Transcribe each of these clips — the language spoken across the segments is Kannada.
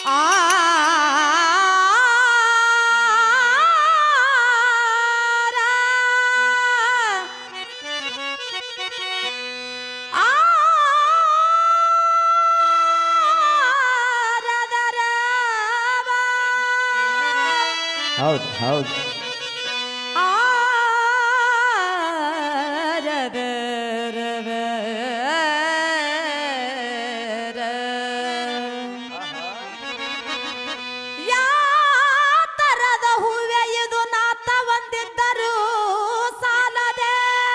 ಹೌದು ಹೌದು ಯಾತರದ ಹೂವೆ ಇದು ನಾತ ಒಂದಿದ್ದರು ಸಾಲದೆ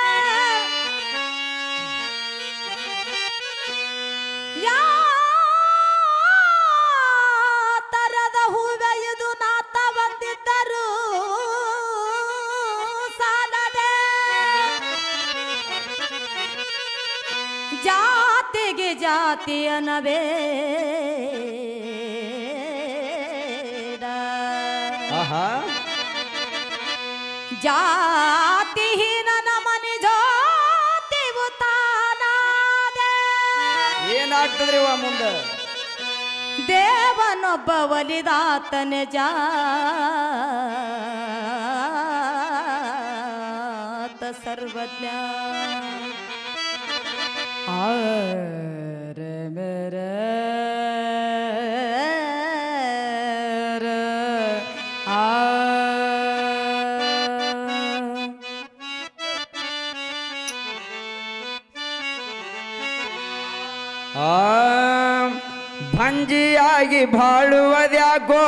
ಯಾತರದ ಹೂವೆ ಇದು ನಾತ ಬಂದಿದ್ದರು ಸಾಲದೆ ಜಾತಿಗೆ ಜಾತಿಯನವೇ ಆಹಾ ಜಾತಿಹೀನನ ಮನಿ ಜಾತಿವು ತಾನಾದೆ ಏನಾಗ್ತದ್ರಿ ವಾ ಮುಂದೆ ದೇವನೊಬ್ಬ ಒಲಿದಾತನ ಜಾತ ಸರ್ವಜ್ಞ ಆರ ಮೇರ ಆ ಆ ಭಂಜಿಯಾಗಿ ಬಾಳುವುದ್ಯಾಕೋ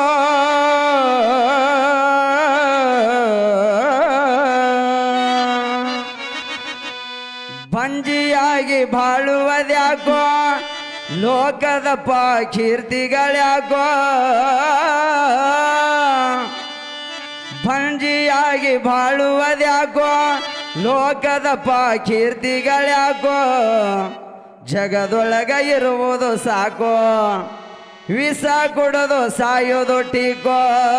ಭಂಜಿಯಾಗಿ ಬಾಳುವುದ್ಯಾಕೋ ಲೋಕದ ಪ ಕೀರ್ತಿಗಳ್ಯಾಕೋ ಭಂಜಿಯಾಗಿ ಬಾಳುವುದ್ಯಾಕೋ ಲೋಕದ ಪ ಕೀರ್ತಿಗಳ್ಯಾಕೋ ಜಗದೊಳಗ ಇರುವುದು ಸಾಕೋ ವಿಷ ಕುಡದು ಸಾಯೋದು ಟೀಕೋ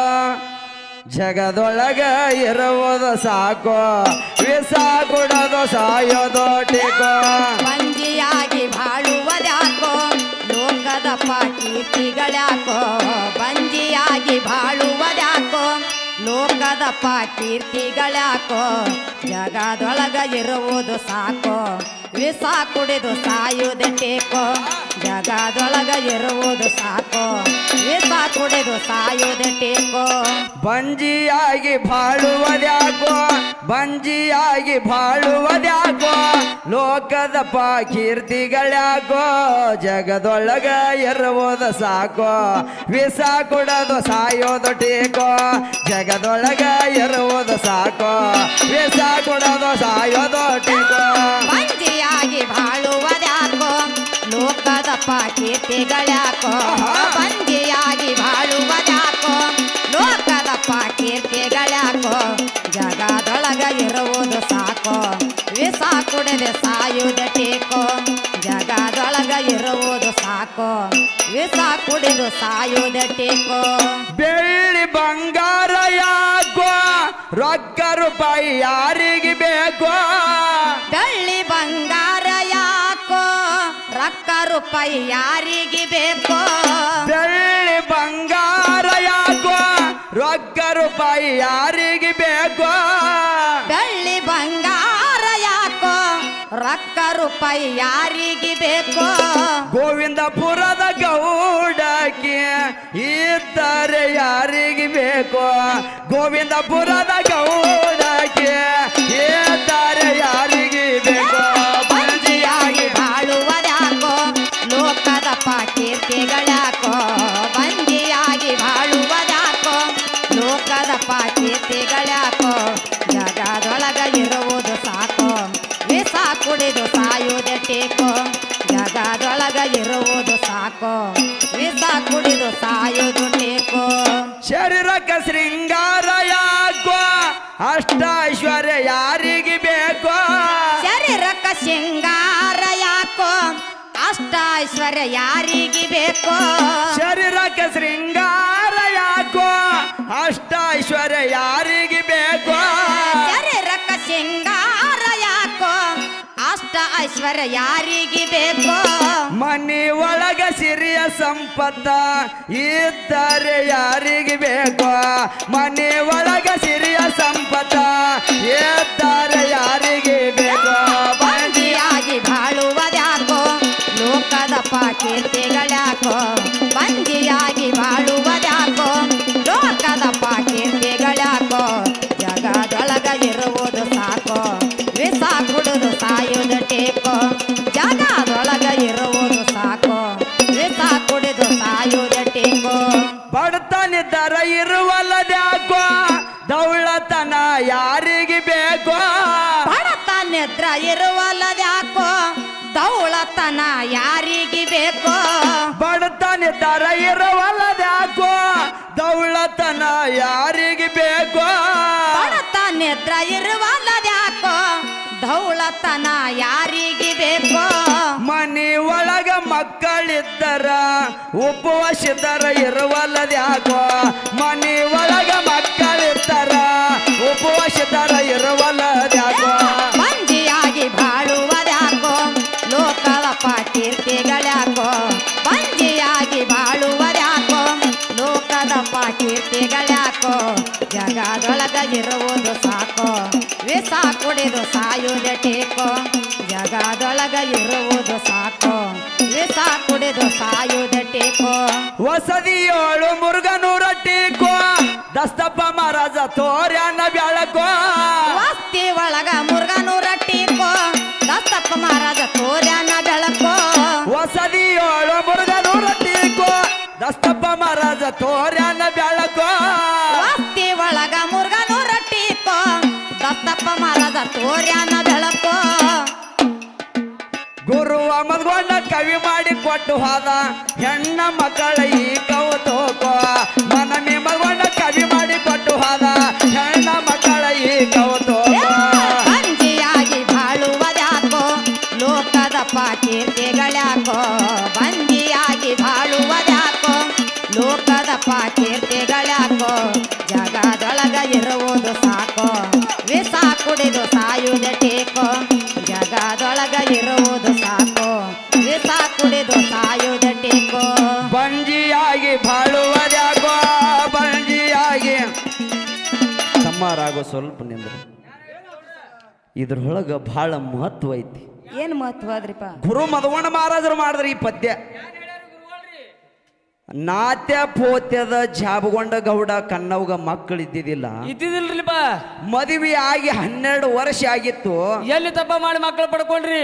ಜಗದೊಳಗ ಇರುವುದು ಸಾಕೋ ವಿಷ ಕುಡದು ಸಾಯೋದು ಟೀಕೋ ಬಂಜಿಯಾಗಿ ಬಾಳುವುದ್ಯಾಕೋ ಲೋಕದ ಕೀರ್ತಿಗಳ್ಯಾಕೋ ಬಂಜಿಯಾಗಿ ಬಾಳುವುದ್ಯಾಕೋ ಲೋಕದ ಕೀರ್ತಿಗಳ್ಯಾಕೋ ಜಗದೊಳಗ ಇರುವುದು ಸಾಕೋ ವಿಷ ಕುಡಿದು ಸಾಯುವುದೇ ಟೇಕೋ ಜಗದೊಳಗ ಇರುವುದು ಸಾಕೋ ವಿಷ ಕುಡಿದು ಸಾಯುವುದೇ ಟೇಕೋ ಬಂಜಿಯಾಗಿ ಬಾಳುವುದ್ಯಾಕೋ ಬಂಜಿಯಾಗಿ ಬಾಳುವುದ್ಯಾಕೋ ಲೋಕದ ಪ ಕೀರ್ತಿಗಳ್ಯಾಕೋ ಜಗದೊಳಗ ಇರುವುದು ಸಾಕೋ ವಿಷ ಕುಡದು ಸಾಯೋದು ಟೀಕೋ ಜಗದೊಳಗ ಇರುವುದು ಸಾಕೋ ವಿಷ ಕುಡದು ಸಾಯೋದು ಟೀಕೋ ಬಂಜಿಯಾಗಿ ಬಾಳುವುದ್ಯಾಕೋ ಲೋಕದ ಕೀರ್ತಿಗಳ್ಯಾಕೋ ಬಂಜಿಯಾಗಿ ಬಾಳುವುದ್ಯಾಕೋ ಲೋಕದ ಕೀರ್ತಿಗಳ್ಯಾಕೋ ಜಗದೊಳಗ ಇರುವುದು ಸಾಕೋ ವಿಷ ಕುಡದೆ ಸಾಯುವುದೇ ಟೇಕೋ ಜಗದೊಳಗ ಇರುವುದು ಸಾಕೋ ವಿಷ ಕುಡಿದು ಸಾಯುವುದೇ ಟೇಕೋ ಬೆಳ್ಳಿ ಬಂಗಾರ ಯಾಕೋ ರೊಕ್ಕ ರೂಪಾಯಿ ಯಾರಿಗೆ ಬೇಕೋ ಬೆಳ್ಳಿ ಬಂಗಾರ ಯಾಕೋ ರೊಕ್ಕ ರೂಪಾಯಿ ಯಾರಿಗೆ ಬೇಕೋ ಬೆಳ್ಳಿ ಬಂಗಾರ ಯಾಕೋ ರೊಕ್ಕ ರೂಪಾಯಿ ಯಾರಿಗೆ ಬೇಕೋ ಬೆಳ್ಳಿ ಬಂಗಾರ ಯಾಕೋ ರೊಕ್ಕ ರೂಪಾಯಿ ಯಾರಿಗೆ ಬೇಕೋ ಗೋವಿಂದಪುರದ ಗೌಡಕ್ಕೆ ಇದ್ದರೆ ಯಾರಿಗೆ ಬೇಕೋ ಗೋವಿಂದಪುರದ ಗೌಡಕ್ಕೆ ಇದ್ದರೆ ಯಾರಿಗೆ ಬೇಕೋ ಬಂಜಿಯಾಗಿ ಬಾಳುವುದ್ಯಾಕೋ ಲೋಕದ ಕೀರ್ತಿಗಳ್ಯಾಕೋ ಬಂಜಿಯಾಗಿ ಬಾಳುವುದ್ಯಾಕೋ ಲೋಕದ ಕೀರ್ತಿಗಳ್ಯಾಕೋ ಜಗದೊಳಗ ಇರುವುದು ಸಾಕೋ ವಿಷ ಕುಡಿದು ಸಾಯುವುದೇ ಟೇಕೋ ಜಗದೊಳಗ ಇರುವುದು ಸಾಕೋ ವಿಷ ಕುಡಿದು ಸಾಯುವುದು ಟೇಕೋ ಶರೀರಕ್ಕೆ ಶೃಂಗಾರ ಯಾಕೋ ಅಷ್ಟ ಐಶ್ವರ್ಯ ಯಾರಿಗೆ ಬೇಕೋ ಶರೀರಕ್ಕ ಶೃಂಗಾರ ಯಾಕೋ ಅಷ್ಟ ಐಶ್ವರ್ಯ ಯಾರಿಗೆ ಬೇಕೋ ಶರೀರಕ್ಕೆ ಶೃಂಗಾರ ಯಾಕೋ ಅಷ್ಟ ಐಶ್ವರ್ಯ ಯಾರಿಗೆ ಬೇಕೋ ಶರೀರಕ್ಕ ಶೃಂಗಾರ ಯಾಕೋ ಅಷ್ಟ ಐಶ್ವರ್ಯ ಯಾರಿಗೆ ಬೇಕೋ ಮನಿ ಒಳಗ ಸಿರಿಯ ಸಂಪತ್ತ ಇದ್ದರೆ ಯಾರಿಗೆ ಬೇಕೋ ಮನಿ ಒಳಗ ಸಿರಿಯ ಸಂಪತ್ತ ಇದ್ದರೆ ಯಾರಿಗೆ ಬೇಕೋ ಬಂದಿಯಾಗಿ ಬಾಳುವುದ್ಯಾಕೋ ಲೋಕದ ಪಾಕೀರ್ತಿಗಳ್ಯಾಕೋ ಬಂದಿಯಾಗಿ ಬಾಳುವುದ್ಯಾಕೋ ಲೋಕದ ಪಾಕೀರ್ತಿಗಳ್ಯಾಕೋ ಜಗದೊಳಗ ಇರುವುದು ಸಾಕೋ ವಿಷ ಕುಡಿದು ಸಾಯುವುದು ಟೇಕೋ ಜಗದೊಳಗ ಇರುವುದು ಸಾಕೋ ವಿಷ ಕುಡಿದು ಸಾಯುವುದು ಟೇಕೋ ಬಡತನಿದ್ದರ ಇರುವಲ್ಲದ್ಯಾಕೋ ದೌಳತನ ಯಾರಿಗೆ ಬೇಕೋ ಬಡತ ನಿದ್ರ ಇರುವಲ್ಲದ್ಯಾಕೋ ದೌಳತನ ಯಾರಿಗೆ ಬೇಕೋ ಬಡತನಿದ್ದರ ಇರುವಲ್ಲದ್ಯಾಕೋ ದೌಳತನ ಯಾರಿಗೆ ಬೇಕೋ ಬಡತ ನಿದ್ರ ಇರುವಲ್ಲದ್ಯಾಕೋ ದೌಳತನ ಯಾರಿಗೆ ಬೇಕೋ ಮನಿ ಒಳಗ ಮಕ್ಕಳಿದ್ದರ ಉಪವಾಸಿದ್ದರ ಇರುವಲ್ಲದ್ಯಾಕೋ ಮನಿ ಒಳಗ ಮಕ್ಕಳಿದ್ದರ ಉಪವಾಸಿದ್ದರ ಇರುವಲ್ಲದ್ಯಾಕೋ ಬಂಜಿಯಾಗಿ ಬಾಳುವುದ್ಯಾಕೋ ಲೋಕದ ಪಾಕೀರ್ತಿಗಳ್ಯಾಕೋ ಬಂಜಿಯಾಗಿ ಬಾಳುವುದ್ಯಾಕೋ ಲೋಕದ ಪಾಕೀರ್ತಿಗಳ್ಯಾಕೋ ಜಗದೊಳಗ ಇರುವುದು ಸಾಕೋ ವಿಷ ಕುಡಿದು ಸಾಯುವುದೇ ಟೇಕೋ ಜಗದೊಳಗ ಇರುವುದು ಸಾಕೋ ವಿಷ ಕುಡಿದು ಸಾಯುವುದೇ ಟೇಕೋ ವಸದಿಯೋಳು ಮುರುಗನೂರಟ್ಟಿಕೋ ದಸ್ತಪ್ಪ ಮಹಾರಾಜ ತೋರ್ಯಾನ ಬೆಳಕೋ ವಾಸ್ತಿ ಒಳಗ ಮುರುಗನೂರ ಟೀಕೋ ದತ್ತಪ್ಪ ಮಹಾರಾಜ ತೋರ್ಯಾನ ಬೆಳಕೋ ವಸದಿಯೋಳು ಮುರುಗನೂರಟ್ಟಿಕೋ ದಸ್ತಪ್ಪ ಮಹಾರಾಜ ತೋರ್ಯಾನ ಬೆಳಕೋ ವಾಸ್ತಿ ಒಳಗ ಮುರುಗನೂರ ಟೀಕೋ ದತ್ತಪ್ಪ ಮಹಾರಾಜ ತೋರ್ಯಾನ ಬೆಳಕೋ ಗುರು ಅಮದ್ಗೊಂಡ ಕವಿ ಮಾಡಿ ಕೊಟ್ಟು ಹೋದ ಹೆಣ್ಣ ಮಕ್ಕಳ ಈ ಕೌತೋಕೋ ಮನಮಿ ಮಗೊಂಡ ಕವಿ ಮಾಡಿ ಕೊಟ್ಟು ಹೋದ ಹೆಣ್ಣ ಮಕ್ಕಳ ಈ ಕೌತೋಕೋ ಬಂಜಿಯಾಗಿ ಬಾಳುವುದ್ಯಾಕೋ ಲೋಕದ ಪಾಕೀರ್ತಿಗಳ್ಯಾಕೋ ಬಂಜಿಯಾಗಿ ಬಾಳುವುದ್ಯಾಕೋ ಲೋಕದ ಪಾಕೀರ್ತಿಗಳ್ಯಾಕೋ ಜಗದೊಳಗ ಇರುವುದು ಸಾಕೋ ವಿಷ ಕುಡಿದು ಸಾಯುವುದೇ ಟೇಕೋ ಜಗದೊಳಗ ಇರುವುದು ಸಾಕೋ ವಿಷ ಕುಡಿದು ಸಾಯುವುದೇ ಟೇಕೋ ಬಂಜಿಯಾಗಿ ಬಾಳುವುದ್ಯಾಕೋ ಬಂಜಿಯಾಗಿ ಸಮ್ಮಾರಾಗೋ ಸ್ವಲ್ಪ ನಿಂದ್ರೆ ಇದ್ರೊಳಗ ಬಹಳ ಮಹತ್ವ ಐತಿ ಏನ್ ಮಹತ್ವ ಅದ್ರಿಪ್ಪ ಗುರು ಮದವಣ್ಣ ಮಹಾರಾಜರು ಮಾಡಿದ್ರಿ ಈ ಪದ್ಯ ನಾತ್ಯ ಪೋತ್ಯದ ಜಾಬಗೊಂಡ ಗೌಡ ಕನ್ನವ್ಗ ಮಕ್ಕಳು ಇದ್ದಿದ್ದಿಲ್ಲ ಇದ್ದಿದಿಲ್ರಿಪ್ಪ ಮದುವೆ ಆಗಿ ಹನ್ನೆರಡು ವರ್ಷ ಆಗಿತ್ತು ಎಲ್ಲಿ ತಪ್ಪ ಮಾಡಿ ಮಕ್ಕಳು ಪಡ್ಕೊಂಡ್ರಿ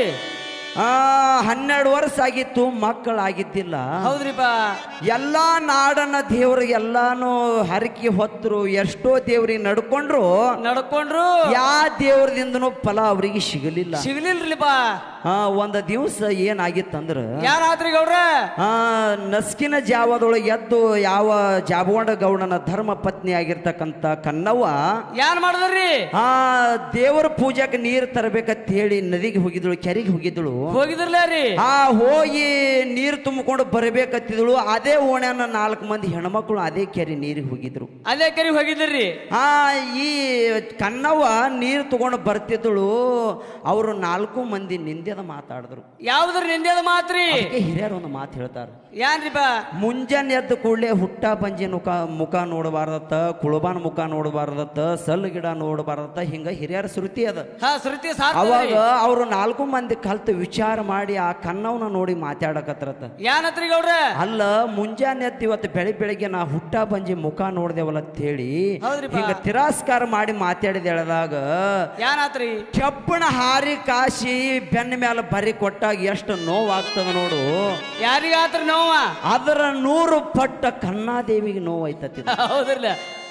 ಆ ಹನ್ನೆರಡು ವರ್ಷ ಆಗಿತ್ತು ಮಕ್ಕಳಾಗಿದ್ದಿಲ್ಲ ಹೌದ್ರಿಪ್ಪ ಎಲ್ಲಾ ನಾಡನ ದೇವ್ರಿಗೆ ಎಲ್ಲಾನು ಹರಕಿ ಹೊತ್ತರು ಎಷ್ಟೋ ದೇವ್ರಿಗೆ ನಡ್ಕೊಂಡ್ರು ನಡ್ಕೊಂಡ್ರು ಯಾ ದೇವ್ರದಿಂದನೂ ಫಲ ಅವ್ರಿಗೆ ಸಿಗಲಿಲ್ಲ ಸಿಗ್ಲಿಲ್ರಿಪ್ಪ ಆ ಒಂದ ದಿವಸ ಏನಾಗಿತ್ತಂದ್ರ ಯಾರಾತ್ರಿ ಗೌಡ್ರ ಆ ನಸ್ಕಿನ ಜಾವದೊಳಗೆ ಎದ್ದು ಯಾವ ಜಾಬಗೊಂಡ ಗೌಡನ ಧರ್ಮ ಪತ್ನಿ ಆಗಿರ್ತಕ್ಕಂಥ ಕನ್ನವ್ವ ಯಾನ್ ಮಾಡಿದ್ರಿ ಆ ದೇವರ ಪೂಜೆಗೆ ನೀರು ತರಬೇಕಂತ ಹೇಳಿ ನದಿಗೆ ಹೋಗಿದ್ಳು ಕೆರೆಗೆ ಹೋಗಿದ್ಳು ಹೋಗಿದ್ರಲ್ಲ ರೀ ಆ ಹೋಗಿ ನೀರು ತುಂಬಿಕೊಂಡು ಬರಬೇಕತ್ತಿದಳು ಅದೇ ಓಣ್ಯಾನ ನಾಲ್ಕು ಮಂದಿ ಹೆಣ್ಮಕ್ಳು ಅದೇ ಕೆರೆ ನೀರಿಗೆ ಹೋಗಿದ್ರು ಅದೇ ಕರಿ ಹೋಗಿದ್ರಿ ಆ ಈ ಕನ್ನವ್ವ ನೀರು ತಗೊಂಡು ಬರ್ತಿದ್ದಳು ಅವರು ನಾಲ್ಕು ಮಂದಿ ನಿಂದೆದ ಮಾತಾಡಿದ್ರು ಯಾವ್ದ್ರ ನಿಂದೇದ ಮಾತ್ರಿ ಅದಕ್ಕೆ ಹಿರಿಯರು ಒಂದು ಮಾತು ಹೇಳ್ತಾರೆ ಯಾನ್ರಿಪ್ಪ ಮುಂಜಾನೆ ಎದ್ದ ಕೂಡಲೇ ಹುಟ್ಟ ಬಂಜಿ ಮುಖ ಮುಖ ನೋಡಬಾರ್ದತ್ತ ಕುಳಬಾನ್ ಮುಖ ನೋಡಬಾರ್ದತ್ತ ಸಲ್ ಗಿಡ ನೋಡಬಾರ್ದತ್ತ ಹಿಂಗ ಹಿರಿಯರ ಶ್ರುತಿ ಅದ ಹಾ ಶ್ರುತಿ ಅವಾಗ ಸಾಕ ಅವರು ನಾಲ್ಕು ಮಂದಿ ಕಲ್ತು ವಿಚಾರ ಮಾಡಿ ಆ ಕನ್ನವನ ನೋಡಿ ಮಾತಾಡಕತ್ರತ್ತ ಯಾನತ್ರಿ ಗೌಡ್ರ ಅಲ್ಲ ಮುಂಜಾನೆ ಎದ್ದು ಇವತ್ತು ಬೆಳಿ ಬೆಳಿಗ್ಗೆ ನಾ ಹುಟ್ಟ ಬಂಜಿ ಮುಖ ನೋಡ್ದೇವಲ್ಲ ಅಂತ ಹೇಳಿ ಹೌದ್ರಿಪ್ಪ. ಹಿಂಗ ತಿರಸ್ಕಾರ ಮಾಡಿ ಮಾತಾಡಿದ ಎಳೆದಾಗ ಯಾನಾತ್ರಿ ಕೆಬ್ಬಣ ಹಾರಿ ಕಾಶಿ ಬೆನ್ನ ಮೇಲೆ ಬರಿ ಕೊಟ್ಟಾಗ ಎಷ್ಟು ನೋವಾಗ್ತದ ನೋಡು ಯಾರಿಗಾತ್ರ ನೋವ ಅದರ ನೂರು ಪಟ್ಟ ಕನ್ನಾದೇವಿಗೆ ನೋವಾಯ್ತತಿ ಹೌದ್ರಲ್ಲ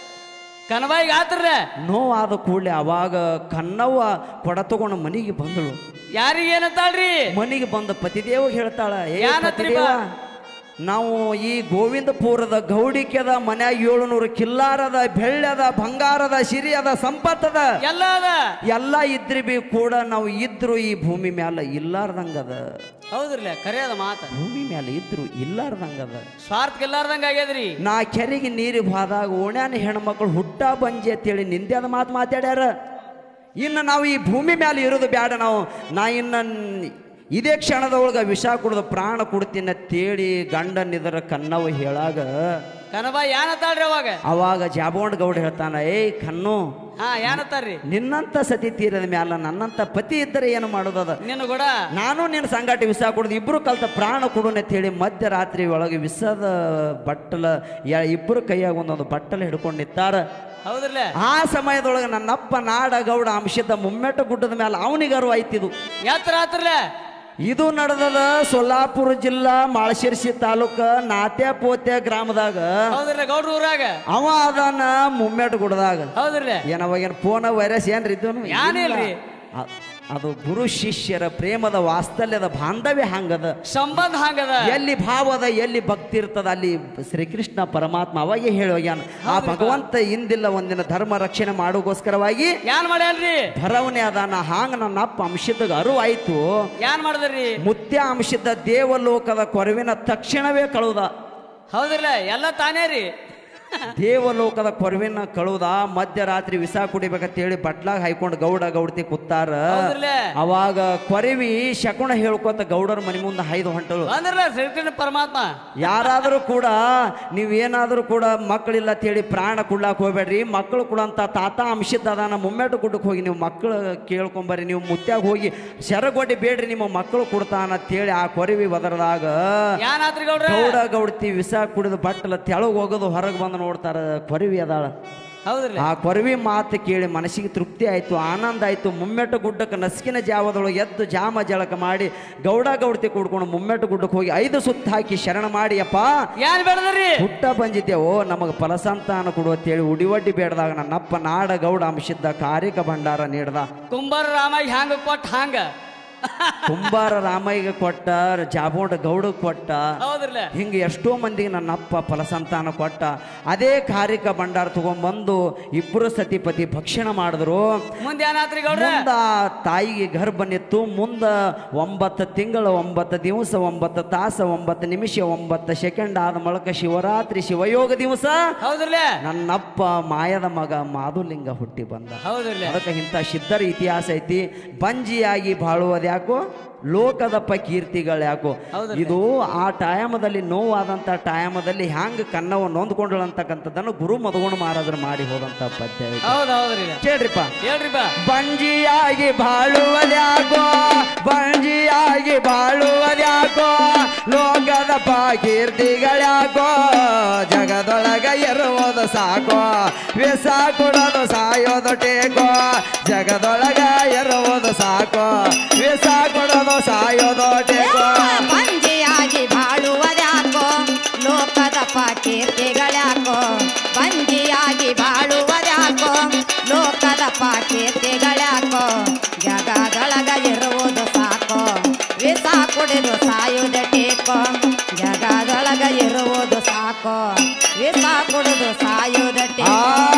ಕನಬಾಯಿಗೆ ಆತ್ರಲ್ಲ ನೋವಾದ ಕೂಡಲೇ ಅವಾಗ ಕನ್ನವ್ವ ಕೊಡ ತಗೊಂಡು ಮನೆಗೆ ಬಂದಳು ಯಾರಿಗೆ ಏನಂತಾಳ್ರಿ ಮನೆಗೆ ಬಂದ ಪತಿದೇವ ಹೇಳ್ತಾಳ ಏ ಯಾನತ್ರಿ ಪತಿದೇವ ಬಾ? ನಾವು ಈ ಗೋವಿಂದಪುರದ ಗೌಡಿಕ್ಯದ ಮನ್ಯಾಗ ಏಳುನೂರು ಕಿಲ್ಲಾರದ ಬೆಳ್ಳದ ಬಂಗಾರದ ಸಿರಿಯದ ಸಂಪತ್ತದ ಎಲ್ಲ ಅದ ಎಲ್ಲ ಇದ್ರಿ ಬಿ ಕೂಡ ನಾವು ಇದ್ರು ಈ ಭೂಮಿ ಮ್ಯಾಲ ಇಲ್ಲಾರ್ದಂಗದ ಹೌದ್ರಲ್ಲ ಕರೆ ಅದ ಮಾತ ಭೂಮಿ ಮ್ಯಾಲ ಇದ್ರು ಇಲ್ಲಾರ್ದಂಗದ ಸ್ವಾರ್ಥ ಎಲ್ಲಾರ್ದಂಗ ಆಗ್ಯದ್ರಿ ನಾ ಕೆರೆಗೆ ನೀರಿಗೆ ಹೋದಾಗ ಓಣ್ಯಾನ ಹೆಣ್ಮಕ್ಳು ಹುಟ್ಟ ಬಂಜಿ ಅಂತೇಳಿ ನಿಂದೆ ಅದ ಮಾತು ಮಾತಾಡ್ಯಾರ ಇನ್ನು ನಾವು ಈ ಭೂಮಿ ಮೇಲೆ ಇರೋದು ಬ್ಯಾಡ ನಾವು ನಾ ಇನ್ನು ಇದೇ ಕ್ಷಣದೊಳಗೆ ವಿಷ ಕುಡಿದು ಪ್ರಾಣ ಕೊಡ್ತೀನಿ ತೇಳಿ ಗಂಡನಿದರ ಕನ್ನವ ಹೇಳಾಗ ಕನಬಾಯಿ ಏನತ್ತಾಳ್ರಿ ಅವಾಗ ಅವಾಗ ಜಾಬೋಂಡ್ ಗೌಡ ಹೇಳ್ತಾನ ಏಯ್ ಕಣ್ಣು ಹಾ ಏನತ್ತಾರ್ರಿ ನಿನ್ನಂತ ಸತಿ ತೀರದ ಮ್ಯಾಲ ನನ್ನಂತ ಪತಿ ಇದ್ದರೆ ಏನು ಮಾಡೋದದ ನಿನ್ನ ಕೂಡ ನಾನು ನಿನ್ನ ಸಂಗಾಟ ವಿಷ ಕುಡಿದು ಇಬ್ರು ಕಲ್ತ ಪ್ರಾಣ ಕೊಡೋಣ ಅಂತ ಹೇಳಿ ಮಧ್ಯರಾತ್ರಿ ಒಳಗೆ ವಿಷದ ಬಟ್ಟಲ ಯ- ಇಬ್ರು ಕೈಯಾಗ ಒಂದೊಂದು ಬಟ್ಟಲು ಹಿಡ್ಕೊಂಡು ನಿಂತಾರ ಹೌದ್ರಲ್ಲ ಆ ಸಮಯದೊಳಗೆ ನನ್ನಪ್ಪ ನಾಡ ಗೌಡ ಅಂಶದ ಮುಮ್ಮೆಟ್ಟ ಗುಡ್ಡದ ಮೇಲೆ ಅವನಿಗರು ಆಯ್ತಿದು ಎತ್ತರ ಆತ್ರಲ್ಲ ಇದು ನಡೆದದ ಸೊಲ್ಲಾಪುರ ಜಿಲ್ಲಾ ಮಾಳಶಿರ್ಸಿ ತಾಲೂಕ ನಾತ್ಯಾಪೋತ್ಯ ಗ್ರಾಮದಾಗ ಹೌದ್ರಲ್ಲ ಗೌಡ್ರ ಊರಾಗ ಅವ ಅದಾನ ಮುಮ್ಮೆಟ್ಟ ಗುಡ್ಡದಾಗ ಹೌದ್ರಲ್ಲ ಏನವಾಗ ಫೋನ ವೈರಸ್ ಏನ್ರಿ ಇದ್ದನು ಏನಿಲ್ರಿ. ಅ- ಅದು ಗುರು ಶಿಷ್ಯರ ಪ್ರೇಮದ ವಾಸ್ತಲ್ಯದ ಬಾಂಧವ್ಯ ಹಂಗದ ಸಂಬಂಧ ಹಂಗದ ಎಲ್ಲಿ ಭಾವದ ಎಲ್ಲಿ ಭಕ್ತಿ ಇರ್ತದ ಅಲ್ಲಿ ಶ್ರೀಕೃಷ್ಣ ಪರಮಾತ್ಮ ಅವಾಗೆ ಹೇಳುವಾಗ್ಯಾನ ಆ ಭಗವಂತ ಇಂದಿಲ್ಲ ಒಂದಿನ ಧರ್ಮ ರಕ್ಷಣೆ ಮಾಡೋಗೋಸ್ಕರವಾಗಿ ಏನ್ ಮಾಡ್ಯಾನ್ರಿ ಭರವಣೆ ಅದಾನ ಹಾಂಗ ನನ್ನ ಅಪ್ಪ ಅಂಶದ ಅರಿವಾಯ್ತು ಏನ್ ಮಾಡಿದ್ರಿ ಮುತ್ಯ ಅಂಶದ ದೇವಲೋಕದ ಕೊರವಿನ ತಕ್ಷಣವೇ ಕಳುದ ಹೌದ್ರಲ್ಲ ಎಲ್ಲ ತಾನೇ ರೀ ದೇವಲೋಕದ ಕೊರವಿನ ಕಳುದ ಮಧ್ಯರಾತ್ರಿ ವಿಷ ಕುಡಿಬೇಕಂತೇಳಿ ಬಟ್ಲಾಗ ಹಾಯ್ಕೊಂಡು ಗೌಡ ಗೌಡತಿ ಕೂತಾರ ಹೌದ್ರಲ್ಲ ಅವಾಗ ಕೊರವಿ ಶಕುನ ಹೇಳ್ಕೊತ ಗೌಡರ ಮನೆ ಮುಂದೆ ಹೈದು ಹೊಂಟಳು ಅಂದ್ರಲ್ಲ ಶ್ರೀಕೃಷ್ಣ ಪರಮಾತ್ಮ ಯಾರಾದರೂ ಕೂಡ ನೀವೇನಾದರೂ ಕೂಡ ಮಕ್ಕಳಿಲ್ಲ ಅಂತೇಳಿ ಪ್ರಾಣ ಕೊಡ್ಲಾಕ್ ಹೋಗ್ಬೇಡ್ರಿ ಮಕ್ಕಳು ಕೊಡಂತ ತಾತ ಅಂಶದ ಅದಾನ ಮುಮ್ಮೆಟ್ಟು ಗುಡ್ಡಕ್ಕೆ ಹೋಗಿ ನೀವು ಮಕ್ಕಳು ಕೇಳ್ಕೊಂಬರ್ರಿ ನೀವು ಮುತ್ಯಾಗ ಹೋಗಿ ಶರಗೊಡ್ಡಿ ಬೇಡ್ರಿ ನಿಮ್ಮ ಮಕ್ಕಳು ಕೊಡ್ತಾನ ಅಂತೇಳಿ ಆ ಕೊರವಿ ಒದರದಾಗ ಏನಾತ್ರಿ ಗೌಡ್ರ ಗೌಡ ಗೌಡತಿ ವಿಷ ಕುಡಿದು ಬಟ್ಟಲ ತೆಳಗ್ ಹೋಗೋದು ಹೊರಗೆ ಬಂದು ನೋಡ್ತಾರ ಕೊರವಿ ಅದಾಳ ಹೌದ್ರಲ್ಲ ಆ ಕೊರವಿ ಮಾತು ಕೇಳಿ ಮನಸ್ಸಿಗೆ ತೃಪ್ತಿ ಆಯ್ತು ಆನಂದ ಆಯ್ತು ಮುಮ್ಮೆಟ್ಟು ಗುಡ್ಡಕ್ಕೆ ನಸ್ಕಿನ ಜಾವದೊಳಗೆ ಎದ್ದು ಜಾಮ ಜಳಕ ಮಾಡಿ ಗೌಡ ಗೌಡತಿ ಕೂಡ್ಕೊಂಡು ಮುಮ್ಮೆಟ್ಟು ಗುಡ್ಡಕ್ಕೆ ಹೋಗಿ ಐದು ಸುತ್ತ ಹಾಕಿ ಶರಣ ಮಾಡಿ ಅಪ್ಪ ಏನ್ ಬೇಡದ್ರಿ ಹುಟ್ಟ ಬಂದಿದ್ದೇವೋ ನಮಗೆ ಫಲಸಂತಾನ ಕೊಡು ಅಂತೇಳಿ ಉಡಿವಡ್ಡಿ ಬೇಡದಾಗ ನನ್ನಪ್ಪ ನಾಡ ಗೌಡ ಅಂಶಿದ್ದ ಕಾರಿಕ ಭಂಡಾರ ನೀಡ್ದ ಕುಂಬಾರ ರಾಮ ಹ್ಯಾಂಗ ಕೊಟ್ಟ ಹಂಗ ಕುಂಬಾರ ರಾಮಯ್ಯಗೆ ಕೊಟ್ಟ ಜಾಬೋಂಡ ಗೌಡ ಕೊಟ್ಟ ಹೌದ್ರಲ್ಲ ಹಿಂಗೆ ಎಷ್ಟೋ ಮಂದಿಗೆ ನನ್ನ ಅಪ್ಪ ಫಲಸಂತಾನ ಕೊಟ್ಟ ಅದೇ ಕಾರಿಕ ಭಂಡಾರ ತಗೊಂಡ್ಬಂದು ಇಬ್ಬರು ಸತಿಪತಿ ಭಕ್ಷಣೆ ಮಾಡಿದ್ರು ಮುಂದೆ ಏನಾತ್ರಿ ಗೌಡ್ರ ಮುಂದ ತಾಯಿಗೆ ಗರ್ಭ ನಿತ್ತು ಮುಂದ ಒಂಬತ್ತು ತಿಂಗಳು ಒಂಬತ್ತು ದಿವಸ ಒಂಬತ್ತು ತಾಸ ಒಂಬತ್ತು ನಿಮಿಷ ಒಂಬತ್ತು ಸೆಕೆಂಡ್ ಆದ ಮೂಲಕ ಶಿವರಾತ್ರಿ ಶಿವಯೋಗ ದಿವಸ ಹೌದ್ರಲ್ಲ ನನ್ನಪ್ಪ ಮಾಯದ ಮಗ ಮಾಧುಲಿಂಗ ಹುಟ್ಟಿ ಬಂದ ಹೌದ್ರಲ್ಲ ಅದಕ್ಕೆ ಇಂಥ ಸಿದ್ಧರ ಇತಿಹಾಸ ಐತಿ ಬಂಜಿಯಾಗಿ ಬಾಳುವುದು ಯಾಕೋ ಲೋಕದಪ್ಪ ಕೀರ್ತಿಗಳು ಯಾಕೋ ಹೌದಲ್ಲ. ಇದು ಆ ಟೈಮದಲ್ಲಿ ನೋವಾದಂಥ ಟೈಮದಲ್ಲಿ ಹ್ಯಾಂಗ ಕನ್ನವ ನೊಂದ್ಕೊಂಡಳು ಅಂತಕ್ಕಂಥದ್ದನ್ನು ಗುರು ಮಧುಗುಣ ಮಹಾರಾಜರು ಮಾಡಿ ಹೋದಂಥ ಪದ್ಯ ಐತಿ. ಹೌದ್ ಹೌದ್ರಿ ಕೇಳ್ರಿಪ್ಪ ಹೇಳ್ರಿ ಬಾ ಬಂಜಿಯಾಗಿ ಬಾಳುವುದ್ಯಾಕೋ ಬಂಜಿಯಾಗಿ ಬಾಳುವುದ್ಯಾಕೋ ಲೋಕದ ಕೀರ್ತಿಗಳ್ಯಾಕೋ ಜಗದೊಳಗ ಇರುವುದು ಸಾಕೋ ವಿಷ ಕೊಡೋದು ಸಾಯೋದು ಟೇಕೋ ಜಗದೊಳಗ ಇರುವುದು ಸಾಕೋ ವಿಷ ಕೊಡೋದು ಸಾಯೋದು ಟೇಕೋ ಬಂಜಿಯಾಗಿ ಬಾಳುವುದ್ಯಾಕೋ ಲೋಕದ ಕೀರ್ತಿಗಳ್ಯಾಕೋ ಬಂಜಿಯಾಗಿ ಬಾಳುವುದ್ಯಾಕೋ ಲೋಕದ ಕೀರ್ತಿಗಳ್ಯಾಕೋ ಜಗದೊಳಗ ಇರುವುದು ಸಾಕೋ ವಿಷ ಕುಡಿದು ಸಾಯುವುದ ಟೇಕೋ ಜಗದೊಳಗ ಇರುವುದು ಸಾಕೋ ವಿಷ ಕುಡಿದು ಸಾಯುವುದ ಆ ಟೇಕೋ